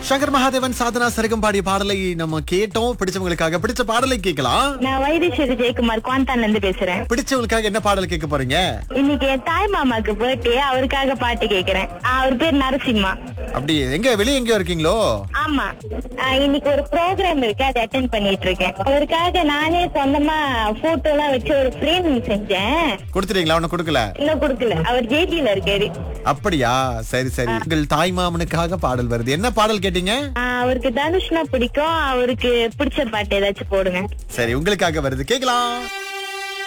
சங்கர் மகாதேவன் சாதனா சரிகம் பாடிய பாடலை நம்ம கேட்டோம் பிடிச்சவங்களுக்காக பிடிச்ச பாடலை கேட்கலாம் நான் வைத்தீஸ்வரி ஜெயக்குமார் குவாந்தான்ல இருந்து பேசுறேன் பிடிச்சவங்களுக்காக என்ன பாடல் கேட்க போறீங்க இன்னைக்கு என் தாய் மாமாக்கு பர்த்டே அவருக்காக பாட்டு கேக்குறேன் அவர் பேர் நரசிம்மா அப்படி எங்க வெளிய எங்கேயோ இருக்கீங்களோ ஆமா ஆஹ் இன்னைக்கு ஒரு ப்ரோக்ராம் இருக்கு அதை அட்டென்ட் பண்ணிட்டு இருக்கேன் அவருக்காக நானே சொந்தமா போட்டோ எல்லாம் வச்சு ஒரு ஃப்ரேம் செஞ்சேன் கொடுத்துட்டீங்களா அவனை கொடுக்கல இன்னும் கொடுக்கல அவர் ஜேபியில இருக்காரு அப்படியா சரி சரி உங்கள் தாய் மாமனுக்காக பாடல் வருது என்ன பாடல் கேட்டீங்க ஆஹ் அவருக்கு தனுஷ்னா பிடிக்கும் அவருக்கு பிடிச்ச பாட்டு ஏதாச்சும் போடுங்க சரி உங்களுக்காக வருது கேக்கலாம்